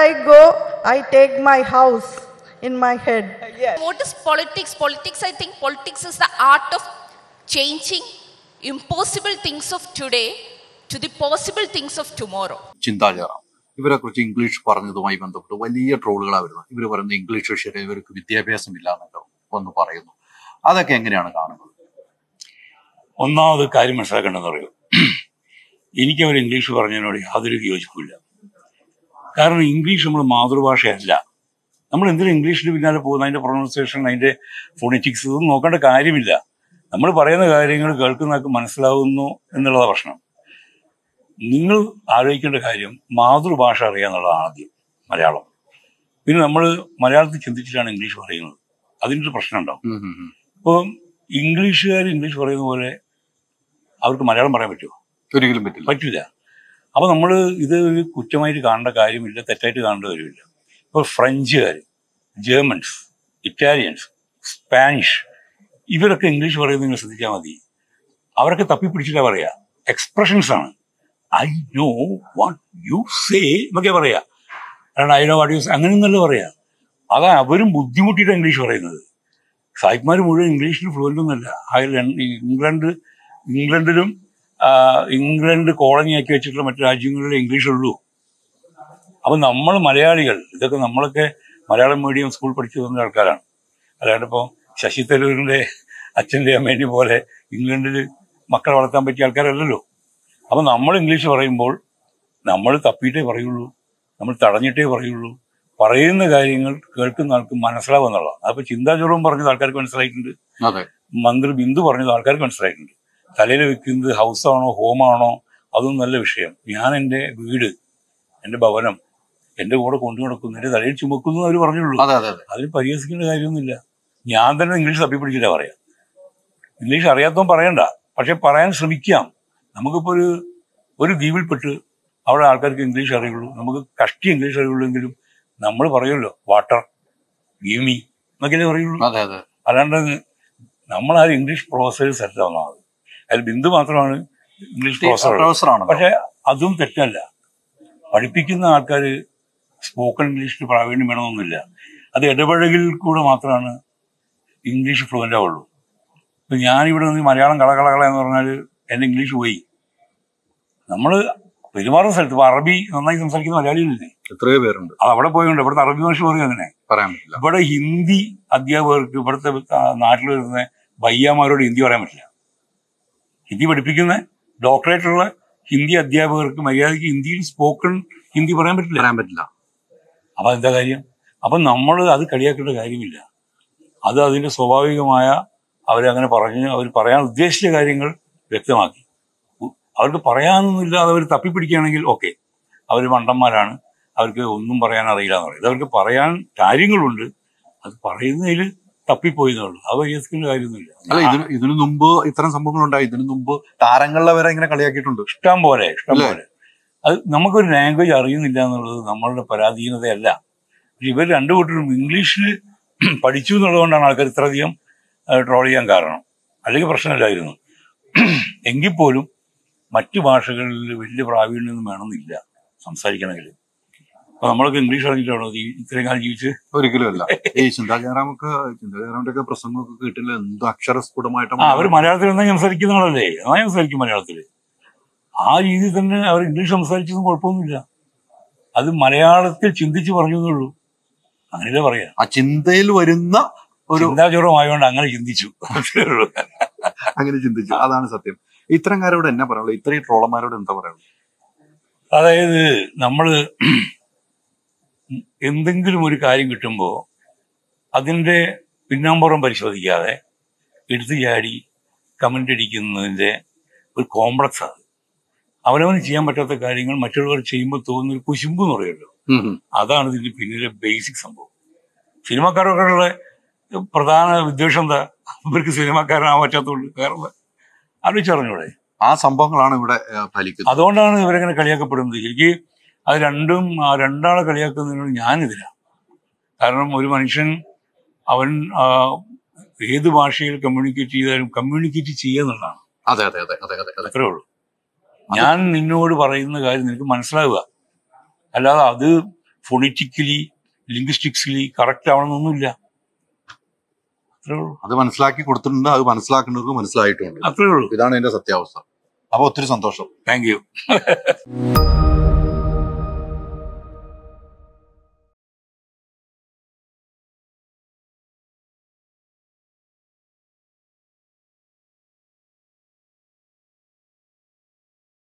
I go, I take my house in my head. What is politics? Politics, I think politics is the art of changing impossible things of today to the possible things of tomorrow. ചിന്താചാരം ഇവരെ കുറിച്ച് English പറഞ്ഞതുമായി ബന്ധപ്പെട്ട് വലിയ ട്രോളുകളാണ് വരുന്നത് ഇവർ പറയുന്നത് English വിഷയം ഇവർക്ക് വിദ്യാഭ്യാസം ഇല്ല എന്നൊക്കെ ഒന്ന് പറയുന്നു അതൊക്കെ എങ്ങനെയാണ് കാണുന്നത് ഒന്നാമത് കാര്യം മനസ്സിലാക്കേണ്ടതെന്ന് പറയൂ എനിക്ക് അവർ ഇംഗ്ലീഷ് പറഞ്ഞതിനോട് യാതൊരു യോജിപ്പില്ല കാരണം ഇംഗ്ലീഷ് നമ്മുടെ മാതൃഭാഷയല്ല നമ്മൾ എന്തിനും ഇംഗ്ലീഷിന് പിന്നാലെ പോകുന്ന അതിന്റെ പ്രൊണൗൺസിയേഷൻ അതിന്റെ ഫോണിറ്റിക്സ് ഇതൊന്നും നോക്കേണ്ട കാര്യമില്ല നമ്മൾ പറയുന്ന കാര്യങ്ങൾ കേൾക്കുന്നവർക്ക് മനസ്സിലാവുന്നു എന്നുള്ളതാണ് പ്രശ്നം നിങ്ങൾ ആലോചിക്കേണ്ട കാര്യം മാതൃഭാഷ അറിയുക എന്നുള്ളതാണ് ആദ്യം മലയാളം പിന്നെ നമ്മൾ മലയാളത്തിൽ ചിന്തിച്ചിട്ടാണ് ഇംഗ്ലീഷ് പറയുന്നത് അതിൻ്റെ ഒരു പ്രശ്നം ഉണ്ടാവും ഉം ഉം ഉം. ഇപ്പോൾ ഇംഗ്ലീഷുകാർ ഇംഗ്ലീഷ് പറയുന്ന പോലെ അവർക്ക് മലയാളം പറയാൻ പറ്റുമോ ഒരിക്കലും പറ്റില്ല പറ്റില്ല അപ്പൊ നമ്മൾ ഇത് ഒരു കുറ്റമായിട്ട് കാണേണ്ട കാര്യമില്ല തെറ്റായിട്ട് കാണേണ്ട കാര്യമില്ല ഇപ്പോൾ ഫ്രഞ്ചുകാർ ജർമ്മൻസ് ഇറ്റാലിയൻസ് സ്പാനിഷ് ഇവരൊക്കെ ഇംഗ്ലീഷ് പറയുന്നത് നിങ്ങൾ ശ്രദ്ധിച്ചാൽ മതി അവരൊക്കെ തപ്പിപ്പിടിച്ചിട്ടാ പറയാ എക്സ്പ്രഷൻസ് ആണ് I know what you say എന്നൊക്കെ പറയാ കാരണം I know what you say അങ്ങനെയൊന്നല്ല പറയാ അതാ അവരും ബുദ്ധിമുട്ടിയിട്ടാണ് ഇംഗ്ലീഷ് പറയുന്നത് സായിപ്പ്മാർ മുഴുവൻ ഇംഗ്ലീഷിൽ ഫ്ലുവൻ്റ് ഒന്നുമല്ല അയർലൻഡ് ഇംഗ്ലണ്ട് ഇംഗ്ലണ്ടിലും ആ, ഇംഗ്ലണ്ട് കോളനിയാക്കി വെച്ചിട്ടുള്ള മറ്റു രാജ്യങ്ങളിലെ ഇംഗ്ലീഷ് ഉള്ളൂ അപ്പൊ നമ്മൾ മലയാളികൾ ഇതൊക്കെ നമ്മളൊക്കെ മലയാളം മീഡിയം സ്കൂൾ പഠിച്ചു വന്ന ആൾക്കാരാണ് അല്ലാണ്ട് ഇപ്പോൾ ശശി തരൂരിന്റെ അച്ഛൻ്റെ അമ്മേനെ പോലെ ഇംഗ്ലണ്ടിൽ മക്കളെ വളർത്താൻ പറ്റിയ ആൾക്കാരല്ലല്ലോ അപ്പൊ നമ്മൾ ഇംഗ്ലീഷ് പറയുമ്പോൾ നമ്മൾ തപ്പിയിട്ടേ പറയുള്ളൂ നമ്മൾ തടഞ്ഞിട്ടേ പറയുള്ളൂ പറയുന്ന കാര്യങ്ങൾ കേൾക്കുന്ന ആൾക്ക് മനസ്സിലാവുന്നുള്ളതാണ് അപ്പൊ ചിന്താചുറവും പറഞ്ഞത് ആൾക്കാർക്ക് മനസ്സിലായിട്ടുണ്ട് അതെ മന്ത്രി ബിന്ദു പറഞ്ഞത് ആൾക്കാർക്ക് മനസ്സിലായിട്ടുണ്ട് തലയിൽ വെക്കുന്നത് ഹൗസാണോ ഹോമാണോ അതൊന്നും നല്ല വിഷയം ഞാൻ എൻ്റെ വീട് എൻ്റെ ഭവനം എൻ്റെ കൂടെ കൊണ്ടു നടക്കുന്നു എൻ്റെ തലയിൽ ചുമക്കുന്നു അവർ പറഞ്ഞുള്ളൂ അതെ അതെ അതെ അതിൽ പരിഹസിക്കേണ്ട കാര്യമൊന്നുമില്ല ഞാൻ തന്നെ ഇംഗ്ലീഷ് തപ്പിപ്പിടിച്ചിട്ടാ പറയാം ഇംഗ്ലീഷ് അറിയാത്തവൻ പറയണ്ട പക്ഷെ പറയാൻ ശ്രമിക്കാം നമുക്കിപ്പോൾ ഒരു ഒരു ദ്വീപിൽപ്പെട്ട് അവിടെ ആൾക്കാർക്ക് ഇംഗ്ലീഷ് അറിയുള്ളൂ നമുക്ക് കഷ്ടി ഇംഗ്ലീഷ് അറിയുള്ളൂ എങ്കിലും നമ്മൾ പറയുമല്ലോ വാട്ടർ ഗീവ് മീ എന്നൊക്കെയല്ലേ പറയുള്ളൂ അതെ അതെ അല്ലാണ്ട് നമ്മളാരും ഇംഗ്ലീഷ് പ്രൊഫസേഴ്സ് അല്ല ഒന്നാമത് അതിൽ ബിന്ദു മാത്രമാണ് ഇംഗ്ലീഷ് പ്രൊഫസർ പ്രൊഫസറാണ് പക്ഷെ അതും തെറ്റല്ല പഠിപ്പിക്കുന്ന ആൾക്കാർ സ്പോക്കൺ ഇംഗ്ലീഷിൽ പ്രാവീണ്യം വേണമെന്നൊന്നുമില്ല അത് ഇടപഴകിൽ കൂടെ മാത്രമാണ് ഇംഗ്ലീഷ് ഫ്ലുവൻ്റ് ആവുള്ളൂ ഇപ്പം ഞാനിവിടെ നിന്ന് മലയാളം കളകളകള എന്ന് പറഞ്ഞാൽ എൻ്റെ ഇംഗ്ലീഷ് പോയി നമ്മൾ പെരുമാറുന്ന സ്ഥലത്ത് ഇപ്പൊ അറബി നന്നായി സംസാരിക്കുന്ന മലയാളികളില്ലേ എത്രയോ പേരുണ്ട് അത് അവിടെ പോയുണ്ട് ഇവിടുത്തെ അറബി ഭാഷ പറയും അങ്ങനെ പറയാൻ പറ്റില്ല ഇവിടെ ഹിന്ദി അധ്യാപകർക്ക് ഇവിടുത്തെ നാട്ടിൽ വരുന്ന ഭയ്യമാരോട് ഹിന്ദി പറയാൻ പറ്റില്ല ഹിന്ദി പഠിപ്പിക്കുന്ന ഡോക്ടറേറ്റുള്ള ഹിന്ദി അധ്യാപകർക്ക് മര്യാദയ്ക്ക് ഹിന്ദിയിൽ സ്പോക്കൺ ഹിന്ദി പറയാൻ പറ്റില്ല പറയാൻ പറ്റില്ല അപ്പൊ എന്താ കാര്യം അപ്പൊ നമ്മൾ അത് കളിയാക്കേണ്ട കാര്യമില്ല അത് അതിന്റെ സ്വാഭാവികമായ അവരങ്ങനെ പറഞ്ഞ് അവർ പറയാൻ ഉദ്ദേശിച്ച കാര്യങ്ങൾ വ്യക്തമാക്കി ഉ- അവർക്ക് പറയാനൊന്നുമില്ലാതെ അവർ തപ്പിപ്പിടിക്കുകയാണെങ്കിൽ ഓക്കെ അവർ മണ്ടന്മാരാണ് അവർക്ക് ഒന്നും പറയാൻ അറിയില്ല എന്ന് പറയും അവർക്ക് പറയാൻ കാര്യങ്ങളുണ്ട് അത് പറയുന്നതിൽ തപ്പിപ്പോയി എന്നുള്ളൂ അത് പരിഹസിക്കേണ്ട കാര്യമൊന്നുമില്ല അല്ല ഇതിന് ഇതിനു മുമ്പ് ഇത്തരം സംഭവങ്ങൾ ഉണ്ടായി ഇതിനു മുമ്പ് താരങ്ങളിലെ വരെ ഇങ്ങനെ കളിയാക്കിയിട്ടുണ്ട് ഇഷ്ടം പോലെ ഇഷ്ടം അല്ലേ? പോലെ അത് നമുക്കൊരു ലാംഗ്വേജ് അറിയുന്നില്ല എന്നുള്ളത് നമ്മളുടെ പരാധീനതയല്ല പക്ഷെ ഇവർ രണ്ടു കൂട്ടരും ഇംഗ്ലീഷിൽ പഠിച്ചു എന്നുള്ളതുകൊണ്ടാണ് ആൾക്കാർ ഇത്രയധികം ട്രോൾ ചെയ്യാൻ കാരണം അല്ലെങ്കിൽ പ്രശ്നമില്ലായിരുന്നു എങ്കിൽ പോലും മറ്റു ഭാഷകളിൽ വലിയ പ്രാവീണ്യമൊന്നും വേണമെന്നില്ല സംസാരിക്കണമെങ്കിൽ അപ്പൊ നമ്മളൊക്കെ ഇംഗ്ലീഷ് അറിഞ്ഞിട്ടാണോ ഈ ഇത്രയും കാലം ജീവിച്ച് ഒരിക്കലും അല്ല ഈ ചിന്താചാരാമൊക്കെ ചിന്താചാരാമിന്റെ ഒക്കെ പ്രസംഗമൊക്കെ കേട്ടില്ല എന്ത് അക്ഷരസ്ഫുടമായിട്ട് ആ അവർ മലയാളത്തിൽ നന്നായി സംസാരിക്കുന്ന ആളല്ലേ നന്നായി സംസാരിക്കും മലയാളത്തിൽ ആ രീതിയിൽ തന്നെ അവർ ഇംഗ്ലീഷ് സംസാരിച്ചതും കുഴപ്പമൊന്നുമില്ല അത് മലയാളത്തിൽ ചിന്തിച്ച് പറഞ്ഞു എന്നുള്ളൂ അങ്ങനെയല്ലേ പറയാ ആ ചിന്തയിൽ വരുന്ന ഒരു ചിന്താചോറമായതുകൊണ്ട് അങ്ങനെ ചിന്തിച്ചു അത്രേ ഉള്ളൂ. അങ്ങനെ ചിന്തിച്ചു അതാണ് സത്യം ഇത്തരംകാരോട് എന്നാ പറയുള്ളൂ ഇത്രയും ട്രോളന്മാരോട് എന്താ പറയുള്ളൂ അതായത് നമ്മള് എന്തെങ്കിലും ഒരു കാര്യം കിട്ടുമ്പോൾ അതിന്റെ പിന്നാമ്പുറം പരിശോധിക്കാതെ എടുത്തു ചാടി കമന്റ് അടിക്കുന്നതിന്റെ ഒരു കോംപ്ലക്സ് അത് അവനവന് ചെയ്യാൻ പറ്റാത്ത കാര്യങ്ങൾ മറ്റുള്ളവർ ചെയ്യുമ്പോൾ തോന്നുന്ന ഒരു കുശുമ്പ് എന്ന് പറയുമല്ലോ അതാണ് ഇതിന്റെ പിന്നിലെ ബേസിക് സംഭവം സിനിമാക്കാരൊക്കെയുള്ള പ്രധാന വിദ്വേഷം എന്താ ഇവർക്ക് സിനിമാക്കാരനാകാൻ പറ്റാത്തതുകൊണ്ട് വേറെ എന്താ? ആലോചിച്ചറിഞ്ഞൂടെ ആ സംഭവങ്ങളാണ് ഇവിടെ ആ, ഫലിക്കുന്നത് അതുകൊണ്ടാണ് ഇവരെങ്ങനെ കളിയാക്കപ്പെടുന്നത് എനിക്ക് അത് രണ്ടും ആ രണ്ടാളെ കളിയാക്കുന്നതിനോട് ഞാനെതിരാണ് കാരണം ഒരു മനുഷ്യൻ അവൻ ആ, ഏത് ഭാഷയിൽ കമ്മ്യൂണിക്കേറ്റ് ചെയ്താലും കമ്മ്യൂണിക്കേറ്റ് ചെയ്യുക എന്നുള്ളതാണ് അതെ അതെ അതെ അതെ അതെ അതെ അത്രേ ഉള്ളൂ ഞാൻ നിന്നോട് പറയുന്ന കാര്യം നിനക്ക് മനസ്സിലാവുക അല്ലാതെ അത് ഫൊണിറ്റിക്കലി ലിംഗ്വിസ്റ്റിക്സിലി കറക്റ്റ് ആവണമെന്നൊന്നുമില്ല അത്രേ ഉള്ളൂ അത് മനസ്സിലാക്കി കൊടുത്തിട്ടുണ്ട് അത് മനസ്സിലാക്കുന്നവർക്ക് മനസ്സിലായിട്ടുണ്ട് അത്രേ ഉള്ളൂ ഇതാണ് എന്റെ സത്യാവസ്ഥ അപ്പൊ ഒത്തിരി സന്തോഷം താങ്ക് യു